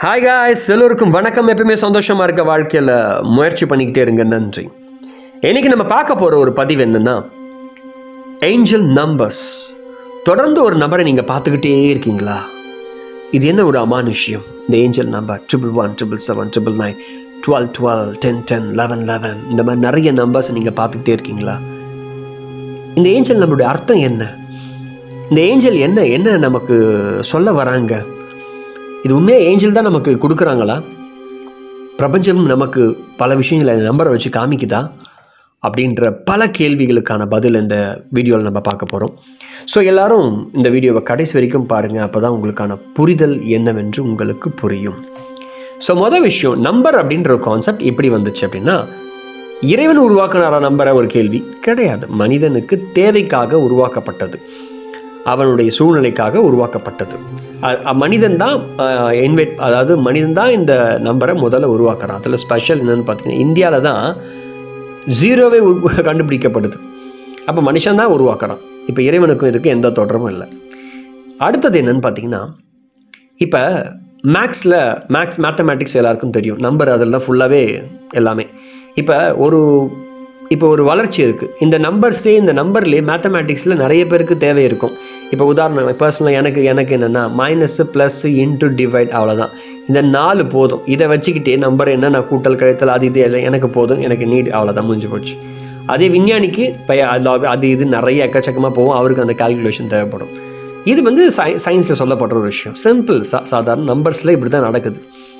hi guys எல்லோருக்கும் வணக்கம் எப்பயுமே சந்தோஷமாக இருக்க வாழ்க்கையில் முயற்சி பண்ணிக்கிட்டே இருங்க நன்றி இன்னைக்கு நம்ம பார்க்க போகிற ஒரு பதிவு என்னன்னா ஏஞ்சல் நம்பர்ஸ் தொடர்ந்து ஒரு நம்பரை நீங்கள் பார்த்துக்கிட்டே இருக்கீங்களா இது என்ன ஒரு அமானுஷ்யம் இந்த angel number triple one triple seven triple nine twelve twelve ten ten eleven eleven இந்த மாதிரி நிறைய நம்பர்ஸ் நீங்கள் பார்த்துக்கிட்டே இருக்கீங்களா இந்த ஏஞ்சல் நம்மளுடைய அர்த்தம் என்ன இந்த ஏஞ்சல் என்ன என்ன நமக்கு சொல்ல வராங்க இது உண்மையாக ஏஞ்சல் தான் நமக்கு கொடுக்குறாங்களா பிரபஞ்சம் நமக்கு பல விஷயங்களை நம்பரை வச்சு காமிக்குதா அப்படின்ற பல கேள்விகளுக்கான பதில் இந்த வீடியோவில் நம்ம பார்க்க போகிறோம் ஸோ எல்லாரும் இந்த வீடியோவை கடைசி வரைக்கும் பாருங்கள் அப்போ தான் உங்களுக்கான புரிதல் என்னவென்று உங்களுக்கு புரியும் ஸோ மொதல் விஷயம் நம்பர் அப்படின்ற ஒரு கான்செப்ட் எப்படி வந்துச்சு அப்படின்னா இறைவன் உருவாக்கினாரா நம்பரை ஒரு கேள்வி கிடையாது மனிதனுக்கு தேவைக்காக உருவாக்கப்பட்டது அவனுடைய சூழ்நிலைக்காக உருவாக்கப்பட்டது மனிதன் தான் இன்வைட் அதாவது மனிதன் தான் இந்த நம்பரை முதல்ல உருவாக்குறான் அதில் ஸ்பெஷல் என்னென்னு பார்த்தீங்கன்னா இந்தியாவில் தான் ஜீரோவே உரு- கண்டுபிடிக்கப்படுது அப்போ மனுஷன் தான் உருவாக்குறான் இப்போ இறைவனுக்கும் இதுக்கும் எந்த தொடர்பும் இல்லை அடுத்தது என்னன்னு பார்த்தீங்கன்னா இப்போ மேக்ஸில் மேக்ஸ் மேத்தமேட்டிக்ஸ் எல்லாருக்கும் தெரியும் நம்பர் அதில் தான் ஃபுல்லாகவே எல்லாமே இப்போ ஒரு இப்போ ஒரு வளர்ச்சி இருக்குது இந்த நம்பர்ஸே இந்த நம்பர்லேயே மேத்தமேட்டிக்ஸில் நிறைய பேருக்கு தேவை இருக்கும் இப்போ உதாரணம் பர்சனலாக எனக்கு எனக்கு என்னென்னா மைனஸு ப்ளஸ் இன்ட்டு டிவைட் அவ்வளோதான் இந்த நாலு போதும் இதை வச்சுக்கிட்டே நம்பர் என்ன நான் கூட்டல் கழித்தல் அது இது எல்லாம் எனக்கு போதும் எனக்கு நீட் அவ்வளோதான் முடிஞ்சு போச்சு அதே விஞ்ஞானிக்கு இப்போ அது அது இது நிறைய எக்கச்சக்கமாக போகும் அவருக்கு அந்த கால்குலேஷன் தேவைப்படும் இது வந்து சை சயின்ஸில் சொல்லப்படுற ஒரு விஷயம் சிம்பிள் சா சாதாரண நம்பர்ஸில் இப்படி தான் நடக்குது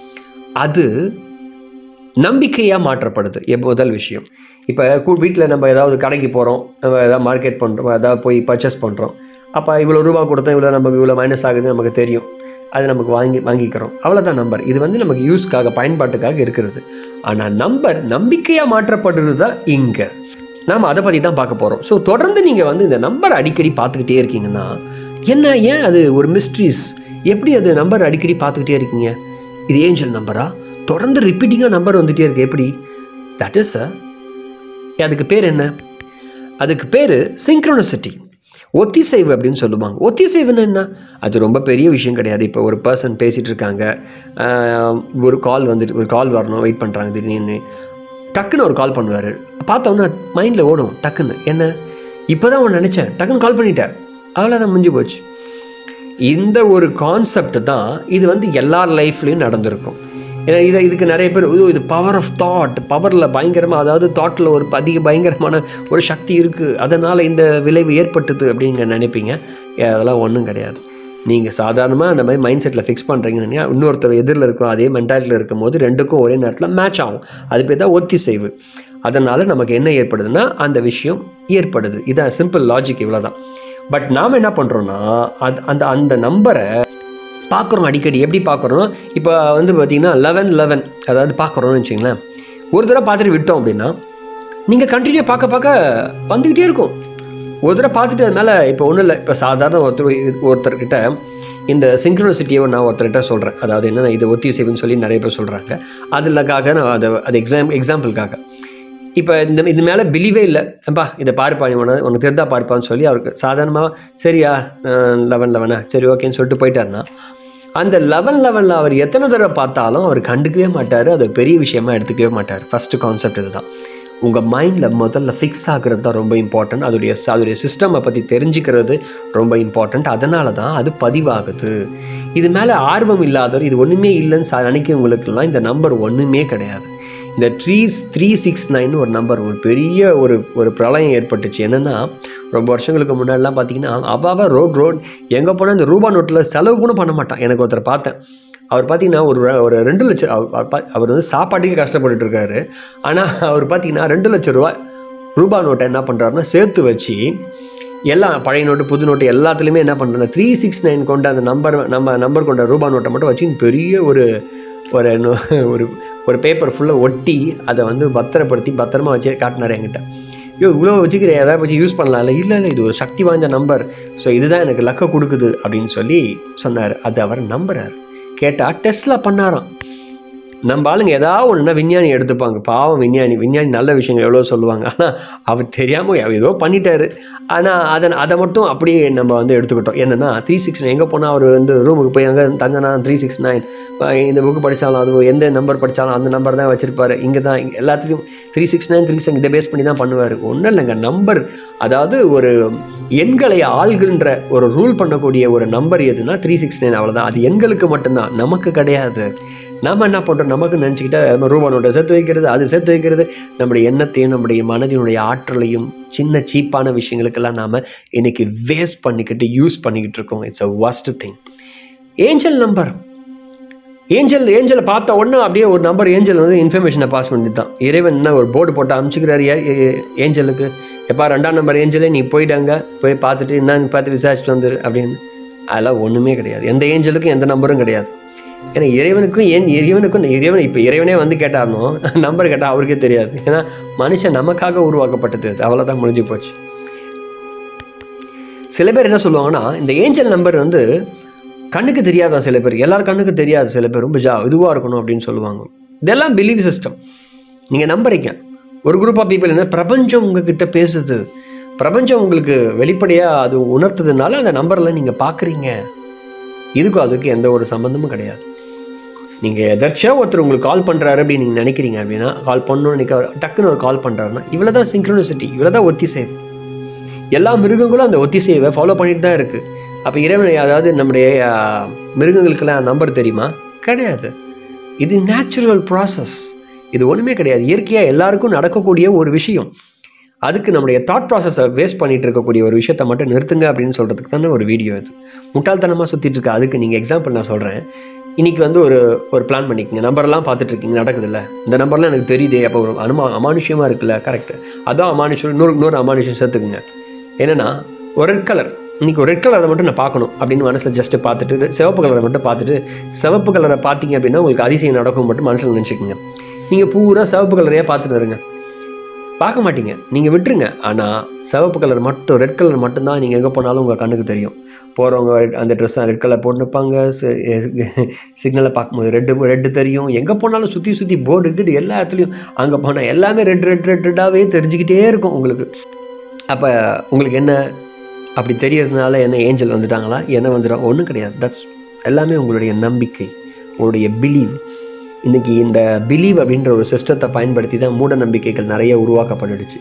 அது நம்பிக்கையாக மாற்றப்படுது எப்போ முதல் விஷயம் இப்போ வீட்டில் நம்ம ஏதாவது கடைக்கு போகிறோம் நம்ம ஏதாவது மார்க்கெட் பண்ணுறோம் ஏதாவது போய் பர்ச்சேஸ் பண்ணுறோம் அப்போ இவ்வளோ ரூபா கொடுத்தா இவ்வளோ நமக்கு இவ்வளோ மைனஸ் ஆகுது நமக்கு தெரியும் அது நமக்கு வாங்கி வாங்கிக்கிறோம் அவ்வளோதான் நம்பர் இது வந்து நமக்கு யூஸ்க்காக பயன்பாட்டுக்காக இருக்கிறது ஆனால் நம்பர் நம்பிக்கையாக மாற்றப்படுறது தான் இங்கே நாம் அதை பற்றி தான் பார்க்க போகிறோம் ஸோ தொடர்ந்து நீங்கள் வந்து இந்த நம்பர் அடிக்கடி பார்த்துக்கிட்டே இருக்கீங்கன்னா என்ன ஏன் அது ஒரு மிஸ்ட்ரீஸ் எப்படி அது நம்பர் அடிக்கடி பார்த்துக்கிட்டே இருக்கீங்க இது ஏஞ்சல் நம்பரா தொடர்ந்து ரிப்பீட்டிங்காக நம்பர் வந்துகிட்டே இருக்கு எப்படி தட் இஸ் அதுக்கு பேர் என்ன அதுக்கு பேர் சிங்க்ரோனசிட்டி ஒத்திசைவு அப்படின்னு சொல்லுவாங்க ஒத்திசைவுன்னு என்ன அது ரொம்ப பெரிய விஷயம் கிடையாது இப்போ ஒரு பர்சன் பேசிகிட்டு இருக்காங்க ஆஹ் ஒரு கால் வந்துட்டு ஒரு கால் வரணும் வெயிட் பண்ணுறாங்க திடீர்னு டக்குன்னு ஒரு கால் பண்ணுவார் பார்த்தோன்னா மைண்டில் ஓடும் டக்குன்னு என்ன இப்போ தான் ஒன்று நினச்சேன் டக்குன்னு கால் பண்ணிட்டேன் அவ்வளோதான் முடிஞ்சு போச்சு இந்த ஒரு கான்செப்ட் தான் இது வந்து எல்லார் லைஃப்லேயும் நடந்திருக்கும் ஏன்னா இதை இதுக்கு நிறைய பேர் "ஐயோ, இது பவர் ஆஃப் தாட் பவரில் பயங்கரமாக அதாவது தாட்டில் ஒரு அதிக பயங்கரமான ஒரு சக்தி இருக்குது அதனால் இந்த விளைவு ஏற்பட்டது அப்படின்னு நினைப்பீங்க ஏ, அதெல்லாம் ஒன்றும் கிடையாது நீங்கள் சாதாரணமாக அந்த மாதிரி மைண்ட் செட்டில் ஃபிக்ஸ் பண்ணுறீங்கன்னு இன்னொருத்தர் எதிரில் இருக்கும் அதே மென்டாலிட்டியில் இருக்கும் போது ரெண்டுக்கும் ஒரே நேரத்தில் மேட்ச் ஆகும் அது பேர் தான் ஒத்திசைவு அதனால் நமக்கு என்ன ஏற்படுதுன்னா அந்த விஷயம் ஏற்படுது இதான் சிம்பிள் லாஜிக் இவ்வளோ தான் பட் நாம் என்ன பண்ணுறோன்னா அது அந்த அந்த நம்பரை பார்க்குறோம் அடிக்கடி எப்படி பார்க்குறோம் இப்போ வந்து பார்த்தீங்கன்னா லெவன் லெவன் அதாவது பார்க்குறோம்னு வச்சுங்களேன் ஒரு தடவை பார்த்துட்டு விட்டோம் அப்படின்னா நீங்கள் கண்டினியூ பார்க்க பார்க்க வந்துக்கிட்டே இருக்கும் ஒரு தடவை பார்த்துட்டு அது மேலே இப்போ ஒன்றும் இல்லை இப்போ சாதாரண ஒருத்தர் ஒருத்தர்கிட்ட இந்த சிங்க்ரோனிசிட்டியை நான் ஒருத்தர்கிட்ட சொல்கிறேன் அதாவது என்னென்ன இது ஒத்திசைவுன்னு சொல்லி நிறைய பேர் சொல்கிறாங்க அதுலக்காக நான் அதை அது எக்ஸாம் எக்ஸாம்பிளுக்காக இப்போ இந்த இது மேலே பிலீவே இல்லை அப்பா இதை பாருப்பா நீ உனக்கு உனக்கு தெரிந்தா பாருப்பான்னு சொல்லி அவருக்கு சாதாரணமாக சரியா லெவன் லெவனா சரி ஓகேன்னு சொல்லிட்டு போயிட்டாருன்னா அந்த லெவன் லெவனில் அவர் எத்தனை தடவை பார்த்தாலும் அவர் கண்டுக்கவே மாட்டார் அதை பெரிய விஷயமா எடுத்துக்கவே மாட்டார் ஃபஸ்ட்டு கான்செப்ட் இதுதான் உங்கள் மைண்டில் முதல்ல ஃபிக்ஸ் ஆகுறது தான் ரொம்ப இம்பார்ட்டன்ட் அதோடைய அதோடைய சிஸ்டமை பற்றி தெரிஞ்சுக்கிறது ரொம்ப இம்பார்ட்டண்ட் அதனால தான் அது பதிவாகுது இது மேலே ஆர்வம் இல்லாதவர் இது ஒன்றுமே இல்லைன்னு சா- நினைக்கிறவங்களுக்கெல்லாம் இந்த நம்பர் ஒன்றுமே கிடையாது இந்த த்ரீ த்ரீ சிக்ஸ் நைன் ஒரு நம்பர் ஒரு பெரிய ஒரு ஒரு பிரளயம் ஏற்பட்டுச்சு என்னென்னா ரொம்ப வருஷங்களுக்கு முன்னாடிலாம் பார்த்தீங்கன்னா அவாவா ரோட் ரோட் எங்கே போனால் இந்த ரூபா நோட்டில் செலவு கூட பண்ண மாட்டான் எனக்கு ஒருத்தர் பார்த்தேன் அவர் பார்த்தீங்கன்னா ஒரு ரெ- ஒரு ரெண்டு லட்சம் அவர் அவர் பா- அவர் வந்து சாப்பாட்டுக்கு கஷ்டப்பட்டுட்டு இருக்காரு ஆனால் அவர் பார்த்தீங்கன்னா ரெண்டு லட்சம் ரூபாய் ரூபா நோட்டை என்ன பண்ணுறாருன்னா சேர்த்து வச்சு எல்லாம் பழைய நோட்டு புது நோட்டு எல்லாத்துலேயுமே என்ன பண்ணுறாங்க த்ரீ சிக்ஸ் நைன் கொண்ட அந்த நம்பர் நம்ம நம்பர் கொண்ட ரூபா நோட்டை மட்டும் வச்சு பெரிய ஒரு ஒரு நோ- ஒரு ஒரு பேப்பர் ஃபுல்லாக ஒட்டி அதை வந்து பத்திரப்படுத்தி பத்திரமா வச்சு காட்டினார் என்கிட்ட ஐயோ இவ்வளோ வச்சுக்கிறேன் ஏதாவது வச்சு யூஸ் பண்ணலாம்ல இல்லை இல்லை இது ஒரு சக்தி வாய்ந்த நம்பர் ஸோ இதுதான் எனக்கு லக்க கொடுக்குது அப்படின்னு சொல்லி சொன்னார் அது அவர் நம்புறார் கேட்டால் டெஸ்ட்ல பண்ணாராம் நம்ம ஆளுங்க ஏதாவது ஒன்றுனா விஞ்ஞானி எடுத்துப்பாங்க பாவம் விஞ்ஞானி விஞ்ஞானி நல்ல விஷயங்கள் எவ்வளோ சொல்லுவாங்க ஆனால் அவர் தெரியாமல் ஏதோ பண்ணிட்டாரு ஆனால் அதை அதை மட்டும் அப்படியே நம்ம வந்து எடுத்துக்கிட்டோம் என்னென்னா த்ரீ சிக்ஸ் எங்கே போனால் அவர் வந்து ரூமுக்கு போய் அங்கே தங்கினா த்ரீ சிக்ஸ் நைன் இந்த புக்கு படித்தாலும் அது எந்த நம்பர் படித்தாலும் அந்த நம்பர் தான் வச்சிருப்பாரு இங்கே தான் இங்க எல்லாத்துலேயும் three six nine three six இதை பேஸ் பண்ணி தான் பண்ணுவார் ஒன்றும் இல்லைங்க நம்பர் அதாவது ஒரு எண்களை ஆள்கின்ற ஒரு ரூல் பண்ணக்கூடிய ஒரு நம்பர் எதுனா த்ரீ சிக்ஸ் நைன் அவ்வளோதான் அது எண்களுக்கு மட்டும்தான் நமக்கு கிடையாது நாம் என்ன பண்ணுறோம் நமக்கு நினச்சிக்கிட்டா ரூபா நோட்டை சேர்த்து வைக்கிறது அது சேர்த்து வைக்கிறது நம்முடைய எண்ணத்தையும் நம்முடைய மனதினுடைய ஆற்றலையும் சின்ன சீப்பான விஷயங்களுக்கெல்லாம் நாம் இன்னைக்கு வேஸ்ட் பண்ணிக்கிட்டு யூஸ் பண்ணிக்கிட்டு இருக்கோம் it's a worst thing angel number angel ஏஞ்சலை பார்த்த உடனே அப்படியே ஒரு நம்பர் ஏஞ்சல் வந்து இன்ஃபர்மேஷனை பாஸ் பண்ணி தான் இறைவன் என்ன ஒரு போர்டு போட்டு அமுச்சிக்கிறாரு ஏ- ஏ- ஏஞ்சலுக்கு எப்பா ரெண்டாம் நம்பர் ஏஞ்சலே நீ போயிட்டாங்க போய் பார்த்துட்டு என்னன்னு பார்த்து விசாரிச்சுட்டு வந்துரு அப்படின்னு அதெல்லாம் ஒன்றுமே கிடையாது எந்த ஏஞ்சலுக்கும் எந்த நம்பரும் கிடையாது ஏன்னா இறைவனுக்கும் ஏன் இறைவனுக்கும் இறைவன் இப்போ இறைவனே வந்து கேட்டாருனோ நம்பர் கேட்டால் அவருக்கே தெரியாது ஏன்னா மனுஷன் நமக்காக உருவாக்கப்பட்டது அது அவ்வளோதான் முடிஞ்சு போச்சு சில பேர் என்ன சொல்லுவாங்கன்னா இந்த ஏஞ்சல் நம்பர் வந்து கண்ணுக்கு தெரியாதா சில பேர் எல்லார் கண்ணுக்கு தெரியாது சில பேர் ரொம்ப ஜா இதுவாக இருக்கணும் அப்படின்னு சொல்லுவாங்க இதெல்லாம் பிலீவ் சிஸ்டம் நீங்கள் நம்புறீங்க ஒரு குரூப் ஆஃப் பீப்புள் என்ன பிரபஞ்சம் உங்ககிட்ட பேசுது பிரபஞ்சம் உங்களுக்கு வெளிப்படையாக அது உணர்த்ததுனால அந்த நம்பரில் நீங்கள் பார்க்குறீங்க இதுக்கும் அதுக்கு எந்த ஒரு சம்மந்தமும் கிடையாது நீங்கள் எதர்ச்சியாக ஒருத்தர் உங்களுக்கு கால் பண்ணுறாரு அப்படின்னு நீங்கள் நினைக்கிறீங்க அப்படின்னா கால் பண்ணணும்னு நினைக்க டக்குன்னு ஒரு கால் பண்ணுறாருன்னா இவ்வளோ தான் சிங்க்ரோனிசிட்டி இவ்வளோ தான் ஒத்திசைவு எல்லா மிருகங்களும் அந்த ஒத்திசைவை ஃபாலோ பண்ணிட்டு தான் இருக்குது அப்போ இறைவனை அதாவது நம்முடைய ஆஹ், மிருகங்களுக்கெல்லாம் நம்பர் தெரியுமா கிடையாது இது நேச்சுரல் ப்ராசஸ் இது ஒன்றுமே கிடையாது இயற்கையாக எல்லாருக்கும் நடக்கக்கூடிய ஒரு விஷயம் அதுக்கு நம்முடைய தாட் ப்ராசஸை வேஸ்ட் பண்ணிட்டு இருக்கக்கூடிய ஒரு விஷயத்தை மட்டும் நிறுத்துங்க அப்படின்னு சொல்கிறதுக்கு தானே ஒரு வீடியோ இது முட்டாள்தனமாக சுற்றிட்டு இருக்கு அதுக்கு நீங்கள் எக்ஸாம்பிள் நான் சொல்கிறேன் இன்னைக்கு வந்து ஒரு ஒரு பிளான் பண்ணிக்கங்க நம்பர்லாம் பார்த்துட்டு இருக்கீங்க நடக்குதுல்ல இந்த நம்பர்லாம் எனக்கு தெரியுதே அப்போ ஒரு அனுமா அமானுஷ்யமாக இருக்குல்ல கரெக்ட் அதான் அமானுஷ்யம் இன்னொரு இன்னொரு அமானுஷ்யம் சேர்த்துக்குங்க என்னன்னா ஒரு ரெட் கலர் இன்னைக்கு ஒரு ரெட் கலரை மட்டும் நான் பார்க்கணும் அப்படின்னு மனசில் ஜஸ்ட் பார்த்துட்டு சிவப்பு கலரை மட்டும் பார்த்துட்டு சிவப்பு கலரை பார்த்தீங்க அப்படின்னா உங்களுக்கு அதிசயம் நடக்கும் மட்டும் மனசில் நினச்சிக்கோங்க நீங்கள் பூரா சிவப்பு கலரையே பார்த்துட்டு இருங்க பார்க்க மாட்டீங்க நீங்கள் விட்டுருங்க ஆனால் சிவப்பு கலர் மட்டும் ரெட் கலர் மட்டும்தான் நீங்கள் எங்கே போனாலும் உங்கள் கண்ணுக்கு தெரியும் போகிறவங்க அந்த ட்ரெஸ் ரெட் கலர் போட்டுப்பாங்க சிக்னலை பார்க்கும்போது ரெட்டு ரெட்டு தெரியும் எங்கே போனாலும் சுற்றி சுற்றி போர்டு இருக்குது எல்லா இடத்துலையும் அங்கே போனால் எல்லாமே ரெட் ரெட் ரெட் ரெட்டாகவே தெரிஞ்சுக்கிட்டே இருக்கும் உங்களுக்கு அப்போ உங்களுக்கு என்ன அப்படி தெரியறதுனால என்ன ஏஞ்சல் வந்துட்டாங்களா என்ன வந்துடும் ஒன்றும் கிடையாது தட்ஸ் எல்லாமே உங்களுடைய நம்பிக்கை உங்களுடைய பிலீவ் இன்னைக்கு இந்த பிலீவ் அப்படின்ற ஒரு சிஸ்டத்தை பயன்படுத்தி தான் மூட நம்பிக்கைகள் நிறைய உருவாக்கப்பட்டுடுச்சு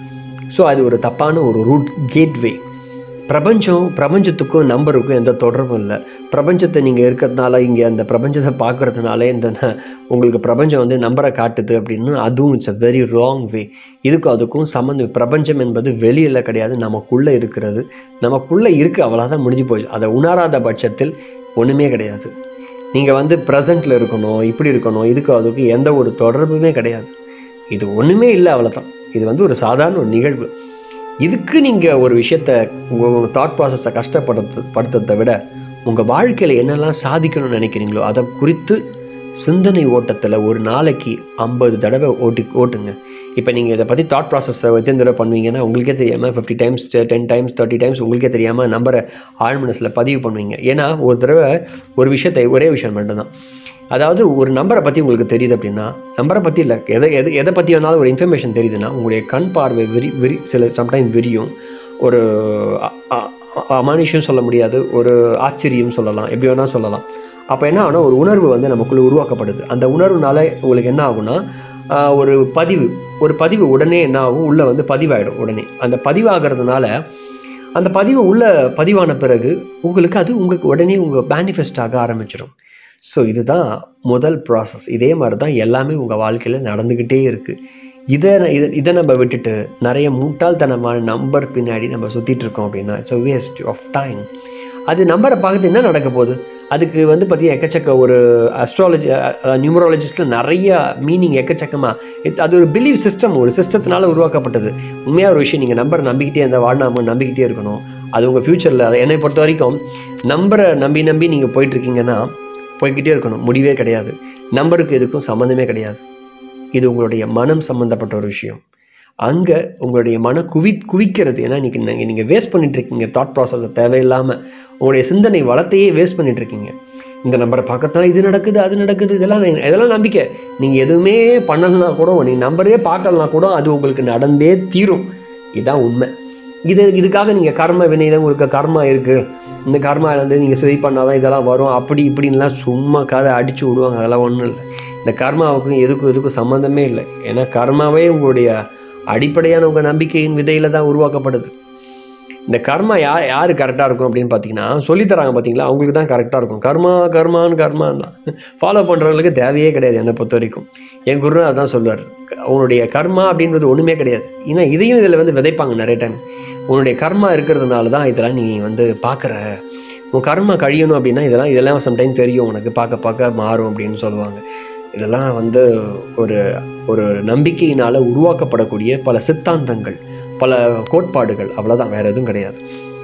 ஸோ அது ஒரு தப்பான ஒரு ரூட் கேட்வே பிரபஞ்சம் பிரபஞ்சத்துக்கும் நம்பருக்கும் எந்த தொடர்பும் இல்லை பிரபஞ்சத்தை நீங்கள் இருக்கிறதுனால இங்கே அந்த பிரபஞ்சத்தை பார்க்கறதுனால இந்த ந- உங்களுக்கு பிரபஞ்சம் வந்து நம்பரை காட்டுது அப்படின்னு அதுவும் it's a very wrong way இதுக்கும் அதுக்கும் சம்மந்தம் பிரபஞ்சம் என்பது வெளியில் கிடையாது நமக்குள்ளே இருக்கிறது நமக்குள்ளே இருக்குது அவ்வளோதான் முடிஞ்சு போச்சு அதை உணராத பட்சத்தில் ஒன்றுமே கிடையாது நீங்கள் வந்து ப்ரெசண்ட்டில் இருக்கணும் இப்படி இருக்கணும் இதுக்கு அதுக்கு எந்த ஒரு தொடர்புமே கிடையாது இது ஒன்றுமே இல்லை அவ்வளோதான் இது வந்து ஒரு சாதாரண ஒரு நிகழ்வு இதுக்கு நீங்கள் ஒரு விஷயத்த உங்கள் தாட் ப்ராசஸை கஷ்டப்படுத்த படுத்துறதை விட உங்கள் வாழ்க்கையில் என்னெல்லாம் சாதிக்கணும்னு நினைக்கிறீங்களோ அதை குறித்து சிந்தனை ஓட்டத்தில் ஒரு நாளைக்கு ஐம்பது தடவை ஓட்டி ஓட்டுங்க இப்போ நீங்கள் இதை பற்றி தாட் ப்ராசஸை எத்தனை தடவை பண்ணுவீங்கன்னா உங்களுக்கே தெரியாமல் fifty times ten times thirty times உங்களுக்கே தெரியாமல் நம்பரை ஆழ்மனசில் பதிவு பண்ணுவீங்க ஏன்னா ஒரு தடவை ஒரு விஷயத்தை ஒரே விஷயம் மட்டும்தான் அதாவது ஒரு நம்பரை பற்றி உங்களுக்கு தெரியுது அப்படின்னா நம்பரை பற்றி இல்லை எதை எது எதை பற்றி வேணாலும் ஒரு இன்ஃபர்மேஷன் தெரியுதுன்னா உங்களுடைய கண் பார்வை விரி விரி சில சம்டைம் விரியும் ஒரு அ- அ- அமானுஷ்யம் சொல்ல முடியாது ஒரு ஆச்சரியம் சொல்லலாம் எப்படி வேணால் சொல்லலாம் அப்போ என்ன ஆகும்னா ஒரு உணர்வு வந்து நமக்குள்ளே உருவாக்கப்படுது அந்த உணர்வுனால உங்களுக்கு என்ன ஆகும்னா ஆஹ், ஒரு பதிவு ஒரு பதிவு உடனே என்ன ஆகும் உள்ளே வந்து பதிவாயிடும் உடனே அந்த பதிவாகிறதுனால அந்த பதிவு உள்ள பதிவான பிறகு உங்களுக்கு அது உங்களுக்கு உடனே உங்கள் மேனிஃபெஸ்ட் ஆக ஆரம்பிச்சிடும் ஸோ இதுதான் முதல் ப்ராசஸ் இதே மாதிரி தான் எல்லாமே உங்கள் வாழ்க்கையில் நடந்துக்கிட்டே இருக்குது இதை இதை இதை நம்ம விட்டுட்டு நிறைய முட்டாள்தனமான நம்பர் பின்னாடி நம்ம சுற்றிட்டு இருக்கோம் அப்படின்னா it's a waste of time அது நம்பரை பார்க்குறது என்ன நடக்க போகுது அதுக்கு வந்து பார்த்தீங்கன்னா எக்கச்சக்க ஒரு அஸ்ட்ராலஜி நியூமராலஜிஸ்டில் நிறைய மீனிங் எக்கச்சக்கமாக அது ஒரு பிலீவ் சிஸ்டம் ஒரு சிஸ்டத்தினால உருவாக்கப்பட்டது உண்மையாக ஒரு விஷயம் நீங்கள் நம்பரை நம்பிக்கிட்டே இருந்தால் வாழ்நாம நம்பிக்கிட்டே இருக்கணும் அது உங்கள் ஃப்யூச்சரில் என்னை பொறுத்த வரைக்கும் நம்பரை நம்பி நம்பி நீங்கள் போயிட்டுருக்கீங்கன்னா போய்கிட்டே இருக்கணும் முடிவே கிடையாது நம்பருக்கு இதுக்கும் சம்மந்தமே கிடையாது இது உங்களுடைய மனம் சம்மந்தப்பட்ட ஒரு விஷயம் அங்கே உங்களுடைய மன குவி குவிக்கிறது ஏன்னா இன்றைக்கி நீங்கள் நீங்கள் வேஸ்ட் பண்ணிட்டு இருக்கீங்க தாட் ப்ராசஸை தேவையில்லாமல் உங்களுடைய சிந்தனை வளத்தையே வேஸ்ட் பண்ணிட்டு இருக்கீங்க இந்த நம்பரை பார்க்கறதுனால இது நடக்குது அது நடக்குது இதெல்லாம் நீ- இதெல்லாம் நம்பிக்கை நீங்கள் எதுவுமே பண்ணலனா கூட நீங்கள் நம்பரே பார்க்கலனா கூட அது உங்களுக்கு நடந்தே தீரும் இதுதான் உண்மை இது இதுக்காக நீங்கள் கர்ம வினைதான் உங்களுக்கு கர்மா இருக்குது இந்த கர்மா வந்து நீங்கள் சரி பண்ணாதான் இதெல்லாம் வரும் அப்படி இப்படின்லாம் சும்மா கதை அடித்து விடுவாங்க அதெல்லாம் ஒன்றும் இல்லை இந்த கர்மாவுக்கும் எதுக்கும் எதுக்கும் சம்மந்தமே இல்லை ஏன்னா கர்மாவே உங்களுடைய அடிப்படையான உங்கள் நம்பிக்கையின் விதையில தான் உருவாக்கப்படுது இந்த கர்மா யா யார் கரெக்டாக இருக்கும் அப்படின்னு பார்த்தீங்கன்னா சொல்லித்தராங்க பார்த்தீங்களா அவங்களுக்கு தான் கரெக்டாக இருக்கும் கர்மா கர்மான்னு கர்மான்னு தான் ஃபாலோ பண்ணுறவங்களுக்கு தேவையே கிடையாது என்னை பொறுத்த வரைக்கும் என் குரு அதான் சொல்லுவார் உன்னுடைய கர்மா அப்படின்றது ஒன்றுமே கிடையாது ஏன்னா இதையும் இதில் வந்து விதைப்பாங்க நிறைய டைம் உன்னுடைய கர்மா இருக்கிறதுனால தான் இதெல்லாம் நீ வந்து பார்க்குற உன் கர்மா கழியணும் அப்படின்னா இதெல்லாம் இதெல்லாம் சம்டைம் தெரியும் உனக்கு பார்க்க பார்க்க மாறும் அப்படின்னு சொல்லுவாங்க இதெல்லாம் வந்து ஒரு ஒரு நம்பிக்கையினால் உருவாக்கப்படக்கூடிய பல சித்தாந்தங்கள் பல கோட்பாடுகள் அவ்வளோதான் வேறு எதுவும் கிடையாது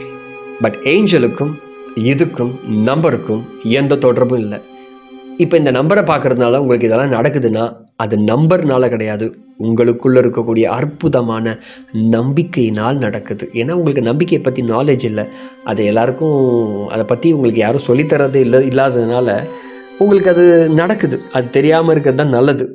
பட் ஏஞ்சலுக்கும் இதுக்கும் நம்பருக்கும் எந்த தொடர்பும் இல்லை இப்போ இந்த நம்பரை பார்க்கறதுனால உங்களுக்கு இதெல்லாம் நடக்குதுன்னா அது நம்பர்னால கிடையாது உங்களுக்குள்ள இருக்கக்கூடிய அற்புதமான நம்பிக்கையினால் நடக்குது ஏன்னா உங்களுக்கு நம்பிக்கையை பற்றி நாலேஜ் இல்லை அது எல்லாருக்கும் அதை பற்றி உங்களுக்கு யாரும் சொல்லித்தரது இல்லை இல்லாததுனால உங்களுக்கு அது நடக்குது அது தெரியாமல் இருக்கிறது தான் நல்லது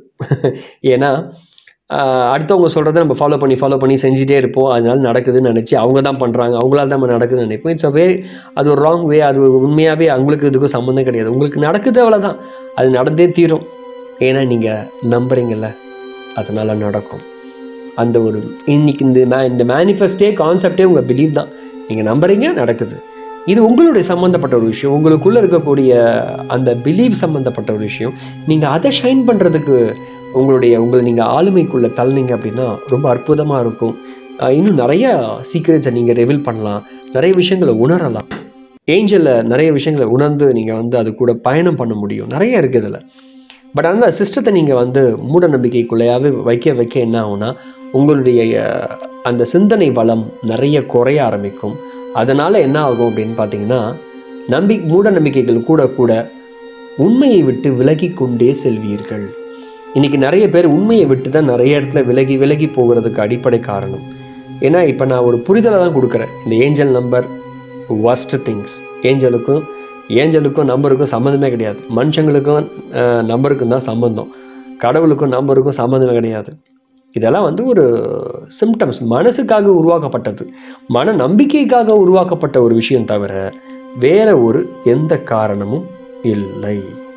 ஏன்னா ஆஹ், அடுத்தவங்க சொல்கிறத நம்ம ஃபாலோ பண்ணி ஃபாலோ பண்ணி செஞ்சுட்டே இருப்போம் அதனால நடக்குதுன்னு நினச்சி அவங்க தான் பண்ணுறாங்க அவங்களால தான் நம்ம நடக்குதுன்னு நினைப்போம் இட்ஸ் அ வே அது ஒரு ராங் வே அது உண்மையாகவே அவங்களுக்கு இதுக்கும் சம்மந்தம் கிடையாது உங்களுக்கு நடக்குது அவ்வளோதான் அது நடந்தே தீரும் ஏன்னா நீங்கள் நம்புறீங்கல்ல அதனால நடக்கும் அந்த ஒரு இன்னைக்கு இந்த மே இந்த மேனிஃபெஸ்டே கான்செப்டே உங்கள் பிலீவ் தான் நீங்கள் நம்புறீங்க நடக்குது இது உங்களுடைய சம்மந்தப்பட்ட ஒரு விஷயம் உங்களுக்குள்ளே இருக்கக்கூடிய அந்த பிலீவ் சம்மந்தப்பட்ட ஒரு விஷயம் நீங்கள் அதை ஷைன் பண்ணுறதுக்கு உங்களுடைய உங்களை நீங்கள் ஆளுமைக்குள்ளே தள்ளினீங்க அப்படின்னா ரொம்ப அற்புதமாக இருக்கும் ஆஹ் இன்னும் நிறைய சீக்ரெட்ஸை நீங்கள் ரிவீல் பண்ணலாம் நிறைய விஷயங்களை உணரலாம் ஏஞ்சலில் நிறைய விஷயங்களை உணர்ந்து நீங்கள் வந்து அது கூட பயணம் பண்ண முடியும் நிறைய இருக்குது இதில் பட் அந்த சிஸ்டத்தை நீங்கள் வந்து மூட நம்பிக்கைக்குள்ளேயாவது வைக்க வைக்க என்ன ஆகும்னா உங்களுடைய அஹ், அந்த சிந்தனை வளம் நிறைய குறைய ஆரம்பிக்கும் அதனால் என்ன ஆகும் அப்படின்னு பார்த்தீங்கன்னா நம்பி மூட நம்பிக்கைகள் கூட கூட உண்மையை விட்டு விலகி கொண்டே செல்வீர்கள் இன்னைக்கு நிறைய பேர் உண்மையை விட்டு தான் நிறைய இடத்துல விலகி விலகி போகிறதுக்கு அடிப்படை காரணம் ஏன்னா இப்போ நான் ஒரு புரிதலை தான் கொடுக்குறேன் இந்த ஏஞ்சல் நம்பர் worst திங்ஸ் ஏஞ்சலுக்கும் ஏஞ்சலுக்கும் நம்பருக்கும் சம்மந்தமே கிடையாது மனுஷங்களுக்கும் அஹ், நம்பருக்கும் தான் சம்மந்தம் கடவுளுக்கும் நம்பருக்கும் சம்மந்தமே கிடையாது இதெல்லாம் வந்து ஒரு சிம்டம்ஸ் மனசுக்காக உருவாக்கப்பட்டது மன நம்பிக்கைக்காக உருவாக்கப்பட்ட ஒரு விஷயம் தவிர வேற ஒரு எந்த காரணமும் இல்லை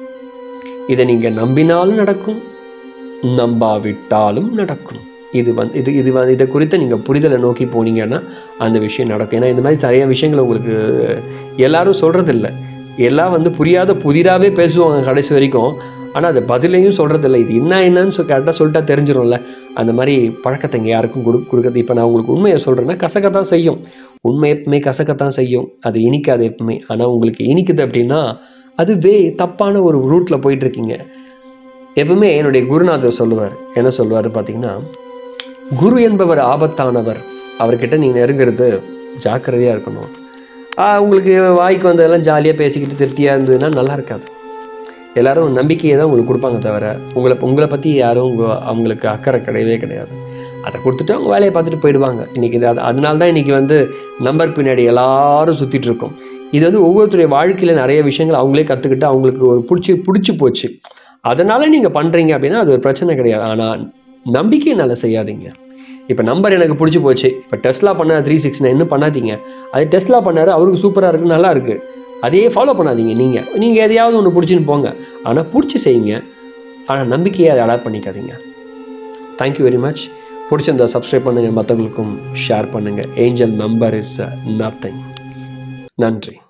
இதை நீங்கள் நம்பினாலும் நடக்கும் நம்பாவிட்டாலும் நடக்கும் இது வந்து இது இது வந்து இதை குறித்து நீங்கள் புரிதலை நோக்கி போனீங்கன்னா அந்த விஷயம் நடக்கும் ஏன்னா இந்த மாதிரி நிறைய விஷயங்கள் உங்களுக்கு எல்லாரும் சொல்கிறதில்ல எல்லாம் வந்து புரியாத புதிராகவே பேசுவாங்க கடைசி வரைக்கும் ஆனால் அது பதிலையும் சொல்கிறதில்ல இது என்ன என்னன்னு சொல் கரெக்டாக சொல்லிட்டா தெரிஞ்சிடும்ல அந்த மாதிரி பழக்கத்தை இங்கே யாருக்கும் கொடு கொடுக்குறது இப்போ நான் உங்களுக்கு உண்மையை சொல்கிறேன்னா கசக்கத்தான் செய்யும் உண்மை எப்பவுமே கசக்கத்தான் செய்யும் அது இனிக்காது எப்பவுமே ஆனால் உங்களுக்கு இனிக்குது அப்படின்னா அது வே தப்பான ஒரு ரூட்டில் போயிட்டுருக்கீங்க எப்பவுமே என்னுடைய குருநாதர் சொல்லுவார் என்ன சொல்லுவார் பார்த்தீங்கன்னா குரு என்பவர் ஆபத்தானவர் அவர்கிட்ட நீ நெருங்கிறது ஜாக்கிரதையாக இருக்கணும் ஆஹ் உங்களுக்கு வாய்க்கு வந்ததெல்லாம் ஜாலியாக பேசிக்கிட்டு திருப்தியாக இருந்ததுன்னா நல்லா இருக்காது எல்லாரும் நம்பிக்கையை தான் உங்களுக்கு கொடுப்பாங்க தவிர உங்களை உங்களை பற்றி யாரும் உங்க அவங்களுக்கு அக்கறை கிடையவே கிடையாது அதை கொடுத்துட்டு அவங்க வேலையை பார்த்துட்டு போயிடுவாங்க இன்றைக்கி இது அது அதனால தான் இன்றைக்கி வந்து நம்பர் பின்னாடி எல்லாரும் சுற்றிட்டு இருக்கோம் இது வந்து ஒவ்வொருத்தருடைய வாழ்க்கையில் நிறைய விஷயங்கள் அவங்களே கற்றுக்கிட்டு அவங்களுக்கு ஒரு பிடிச்சி பிடிச்சி போச்சு அதனால் நீங்கள் பண்ணுறீங்க அப்படின்னா அது ஒரு பிரச்சனை கிடையாது ஆனால் நம்பிக்கையினால செய்யாதீங்க இப்போ நம்பர் எனக்கு பிடிச்சி போச்சு இப்போ டெஸ்ட்லா பண்ண த்ரீ சிக்ஸ் நைன் பண்ணாதீங்க அது டெஸ்ட்லா பண்ணாரு அவருக்கு சூப்பராக இருக்கு நல்லா இருக்கு அதையே ஃபாலோ பண்ணாதீங்க நீங்கள் நீங்கள் எதையாவது ஒன்று பிடிச்சின்னு போங்க ஆனால் பிடிச்சி செய்யுங்க ஆனால் நம்பிக்கையை அதை அடாப்ட் பண்ணிக்காதீங்க தேங்க்யூ வெரி மச் பிடிச்சிருந்தா சப்ஸ்கிரைப் பண்ணுங்கள் மற்றவங்களுக்கும் ஷேர் பண்ணுங்கள் ஏஞ்சல் நம்பர் இஸ் நத்திங் நன்றி